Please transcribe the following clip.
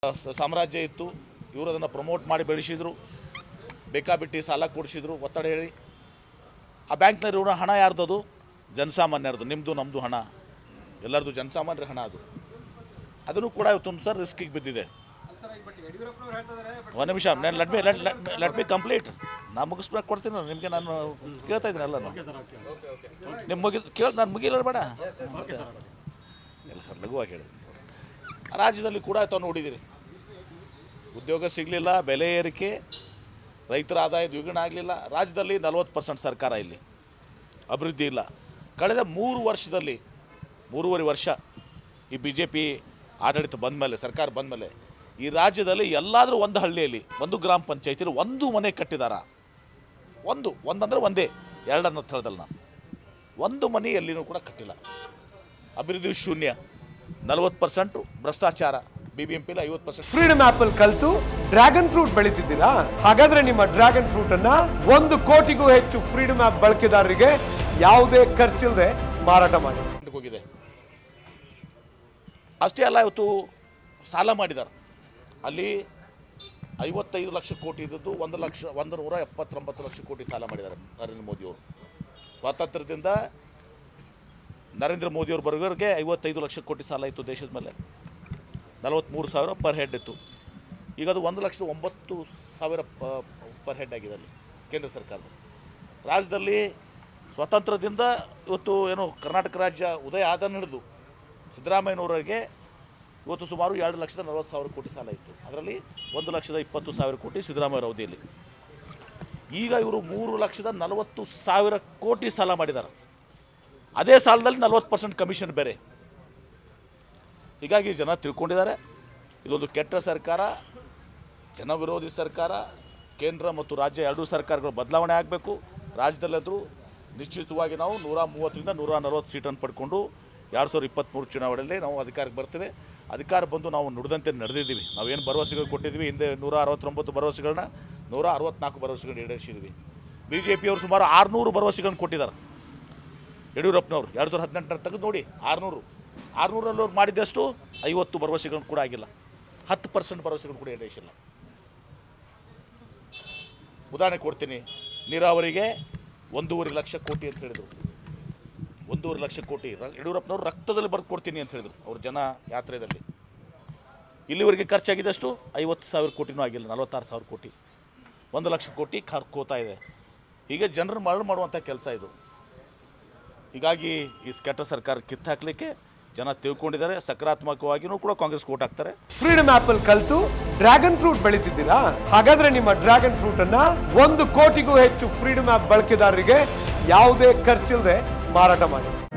ಸ- ಸಾಮ್ರಾಜ್ಯ ಇತ್ತು ಇವರು ಅದನ್ನು ಪ್ರಮೋಟ್ ಮಾಡಿ ಬೆಳೆಸಿದ್ರು ಬೇಕಾಬಿಟ್ಟು ಸಾಲ ಕೊಡಿಸಿದ್ರು ಒತ್ತಡ ಹೇಳಿ ಆ ಬ್ಯಾಂಕ್ನಲ್ಲಿರೋ ಹಣ ಯಾರ್ದದು ಜನಸಾಮಾನ್ಯರದು ನಿಮ್ಮದು ನಮ್ಮದು ಹಣ ಎಲ್ಲರದು ಜನಸಾಮಾನ್ಯರ ಹಣ ಅದು ಅದನ್ನು ಕೂಡ ಇವತ್ತು ಸರ್ ರಿಸ್ಕಿಗೆ ಬಿದ್ದಿದೆ ಒಂದು ನಿಮಿಷ ನಾನು let me let me complete ನಾನು ಮುಗಿಸ್ಬೇಕು ಕೊಡ್ತೀನಿ ನಿಮಗೆ ನಾನು ಕೇಳ್ತಾ ಇದ್ದೀನಿ ಎಲ್ಲ ನಿಮ್ಮ ಮುಗಿ ಕೇಳಿ ನಾನು ಮುಗಿಲ್ಲ ಬೇಡ ಎಲ್ಲ ಸರ್ ಲಘುವಾಗಿ ಹೇಳಿದ್ದೀನಿ ರಾಜ್ಯದಲ್ಲಿ ಕೂಡ ತಾವು ನೋಡಿದ್ದೀರಿ ಉದ್ಯೋಗ ಸಿಗಲಿಲ್ಲ ಬೆಲೆ ಏರಿಕೆ ರೈತರ ಆದಾಯ ದ್ವಿಗುಣ ಆಗಲಿಲ್ಲ ರಾಜ್ಯದಲ್ಲಿ ನಲವತ್ತು ಪರ್ಸೆಂಟ್ ಸರ್ಕಾರ ಇಲ್ಲಿ ಅಭಿವೃದ್ಧಿ ಇಲ್ಲ ಕಳೆದ ಮೂರು ವರ್ಷದಲ್ಲಿ ಮೂರುವರೆ ವರ್ಷ ಈ ಬಿ ಜೆ ಪಿ ಆಡಳಿತ ಬಂದ ಮೇಲೆ ಸರ್ಕಾರ ಬಂದ ಮೇಲೆ ಈ ರಾಜ್ಯದಲ್ಲಿ ಎಲ್ಲಾದರೂ ಒಂದು ಹಳ್ಳಿಯಲ್ಲಿ ಒಂದು ಗ್ರಾಮ ಪಂಚಾಯತಿಲಿ ಒಂದು ಮನೆ ಕಟ್ಟಿದಾರ ಒಂದು ಒಂದಂದ್ರೆ ಒಂದೇ ಎರಡನ್ನ ಸ್ಥಳದಲ್ಲಿ ನಾನು ಒಂದು ಮನೆ ಎಲ್ಲಿನೂ ಕೂಡ ಕಟ್ಟಿಲ್ಲ ಅಭಿವೃದ್ಧಿ ಶೂನ್ಯ ನಲವತ್ತು ಪರ್ಸೆಂಟು ಭ್ರಷ್ಟಾಚಾರ ಬಿ ಬಿ ಎಂ ಪಿಲಿ ಐವತ್ತು ಪರ್ಸೆಂಟ್ ಫ್ರೀಡಮ್ ಆಪ್ ಅಲ್ಲಿ ಕಲ್ತು ಡ್ರ್ಯಾಗನ್ ಫ್ರೂಟ್ ಬೆಳೀತಿದ್ದೀರಾ ಹಾಗಾದ್ರೆ ನಿಮ್ಮ ಡ್ರ್ಯಾಗನ್ ಫ್ರೂಟ್ ಅನ್ನ ಒಂದು ಕೋಟಿಗೂ ಹೆಚ್ಚು ಫ್ರೀಡಮ್ ಆಪ್ ಬಳಕೆದಾರರಿಗೆ ಯಾವುದೇ ಖರ್ಚಿಲ್ಲದೆ ಮಾರಾಟ ಮಾಡಿ ಹೋಗಿದೆ ಅಷ್ಟೇ ಅಲ್ಲ ಇವತ್ತು ಸಾಲ ಮಾಡಿದ್ದಾರೆ ಅಲ್ಲಿ ಐವತ್ತೈದು ಲಕ್ಷ ಕೋಟಿ ಇದ್ದದ್ದು ಒಂದು ಲಕ್ಷ ಒಂದು ನೂರ ಎಪ್ಪತ್ತೊಂಬತ್ತು ಲಕ್ಷ ಕೋಟಿ ಸಾಲ ಮಾಡಿದ್ದಾರೆ ನರೇಂದ್ರ ಮೋದಿಯವರು ಸ್ವಾತಂತ್ರ್ಯದಿಂದ ನರೇಂದ್ರ ಮೋದಿಯವ್ರ ಬರೋವರೆಗೆ ಐವತ್ತೈದು ಲಕ್ಷ ಕೋಟಿ ಸಾಲ ಇತ್ತು ದೇಶದ ಮೇಲೆ ನಲವತ್ತ್ಮೂರು ಸಾವಿರ ಪರ್ ಹೆಡ್ ಇತ್ತು ಈಗ ಅದು ಒಂದು ಲಕ್ಷದ ಒಂಬತ್ತು ಸಾವಿರ ಪರ್ ಹೆಡ್ ಆಗಿದೆ ಅಲ್ಲಿ ಕೇಂದ್ರ ಸರ್ಕಾರದ ರಾಜ್ಯದಲ್ಲಿ ಸ್ವಾತಂತ್ರ್ಯದಿಂದ ಇವತ್ತು ಏನು ಕರ್ನಾಟಕ ರಾಜ್ಯ ಉದಯ ಆದ ಹಿಡಿದು ಸಿದ್ದರಾಮಯ್ಯನವರಿಗೆ ಇವತ್ತು ಸುಮಾರು ಎರಡು ಲಕ್ಷದ ನಲವತ್ತು ಸಾವಿರ ಕೋಟಿ ಸಾಲ ಇತ್ತು ಅದರಲ್ಲಿ ಒಂದು ಲಕ್ಷದ ಇಪ್ಪತ್ತು ಸಾವಿರ ಕೋಟಿ ಸಿದ್ದರಾಮಯ್ಯ ಅವಧಿಯಲ್ಲಿ ಈಗ ಇವರು ಮೂರು ಲಕ್ಷದ ನಲವತ್ತು ಸಾವಿರ ಕೋಟಿ ಸಾಲ ಮಾಡಿದ್ದಾರೆ ಅದೇ ಸಾಲದಲ್ಲಿ ನಲವತ್ತು ಪರ್ಸೆಂಟ್ ಕಮಿಷನ್ ಬೇರೆ ಹೀಗಾಗಿ ಜನ ತಿಳ್ಕೊಂಡಿದ್ದಾರೆ ಇದೊಂದು ಕೆಟ್ಟ ಸರ್ಕಾರ ಜನ ವಿರೋಧಿ ಸರ್ಕಾರ ಕೇಂದ್ರ ಮತ್ತು ರಾಜ್ಯ ಎರಡೂ ಸರ್ಕಾರಗಳು ಬದಲಾವಣೆ ಆಗಬೇಕು ರಾಜ್ಯದಲ್ಲಾದರೂ ನಿಶ್ಚಿತವಾಗಿ ನಾವು ನೂರ ಮೂವತ್ತರಿಂದ ನೂರ ನಲವತ್ತು ಸೀಟನ್ನು ಪಡ್ಕೊಂಡು ಎರಡು ಸಾವಿರದ ಇಪ್ಪತ್ತ್ಮೂರು ಚುನಾವಣೆಯಲ್ಲಿ ನಾವು ಅಧಿಕಾರಕ್ಕೆ ಬರ್ತೇವೆ ಅಧಿಕಾರ ಬಂದು ನಾವು ನುಡಿದಂತೆ ನಡೆದಿದ್ದೀವಿ ನಾವೇನು ಭರವಸೆಗಳು ಕೊಟ್ಟಿದ್ದೀವಿ ಹಿಂದೆ ನೂರ ಅರವತ್ತೊಂಬತ್ತು ಭರವಸೆಗಳನ್ನ ನೂರ ಅರವತ್ನಾಲ್ಕು ಭರವಸೆಗಳನ್ನ ಈಡೇರಿಸಿದ್ದೀವಿ ಬಿ ಜೆ ಪಿಯವರು ಸುಮಾರು ಆರುನೂರು ಭರವಸೆಗಳನ್ನು ಕೊಟ್ಟಿದ್ದಾರೆ ಯಡಿಯೂರಪ್ಪನವ್ರು ಎರಡು ಸಾವಿರದ ಹದಿನೆಂಟರ ತೆಗೆದು ನೋಡಿ ಆರುನೂರು ಆರುನೂರಲ್ಲಿ ಅವ್ರು ಮಾಡಿದ್ದಷ್ಟು ಐವತ್ತು ಭರವಸೆಗಳನ್ನು ಕೂಡ ಆಗಿಲ್ಲ ಹತ್ತು ಪರ್ಸೆಂಟ್ ಭರವಸೆಗಳು ಕೂಡ ಈಡೇರಿಸಿಲ್ಲ ಉದಾಹರಣೆ ಕೊಡ್ತೀನಿ ನೀರಾವರಿಗೆ ಒಂದೂವರೆ ಲಕ್ಷ ಕೋಟಿ ಅಂತ ಹೇಳಿದರು ಒಂದೂವರೆ ಲಕ್ಷ ಕೋಟಿ ರ- ಯಡಿಯೂರಪ್ಪನವ್ರು ರಕ್ತದಲ್ಲಿ ಬರ್ದು ಕೊಡ್ತೀನಿ ಅಂತ ಹೇಳಿದರು ಅವ್ರ ಜನ ಯಾತ್ರೆಯಲ್ಲಿ ಇಲ್ಲಿವರೆಗೆ ಖರ್ಚಾಗಿದ್ದಷ್ಟು ಐವತ್ತು ಸಾವಿರ ಕೋಟಿನೂ ಆಗಿಲ್ಲ ನಲವತ್ತಾರು ಸಾವಿರ ಕೋಟಿ ಒಂದು ಲಕ್ಷ ಕೋಟಿ ಕರ್ಕೋತಾ ಇದೆ ಹೀಗೆ ಜನರು ಮರಳು ಮಾಡುವಂಥ ಕೆಲಸ ಇದು ಹೀಗಾಗಿ ಈ ಕೆಟ್ಟ ಸರ್ಕಾರ ಕಿತ್ತಾಕ್ಲಿಕ್ಕೆ ಜನ ತಿಳ್ಕೊಂಡಿದ್ದಾರೆ ಸಕಾರಾತ್ಮಕವಾಗಿಯೂ ಕೂಡ ಕಾಂಗ್ರೆಸ್ ಓಟ್ ಹಾಕ್ತಾರೆ ಫ್ರೀಡಮ್ ಆಪ್ ಅಲ್ಲಿ ಕಲ್ತು ಡ್ರ್ಯಾಗನ್ ಫ್ರೂಟ್ ಬೆಳೀತಿದ್ದೀರಾ ಹಾಗಾದ್ರೆ ನಿಮ್ಮ ಡ್ರ್ಯಾಗನ್ ಫ್ರೂಟ್ ಅನ್ನ ಒಂದು ಕೋಟಿಗೂ ಹೆಚ್ಚು ಫ್ರೀಡಮ್ ಆಪ್ ಬಳಕೆದಾರರಿಗೆ ಯಾವುದೇ ಖರ್ಚಿಲ್ಲದೆ ಮಾರಾಟ ಮಾಡಿ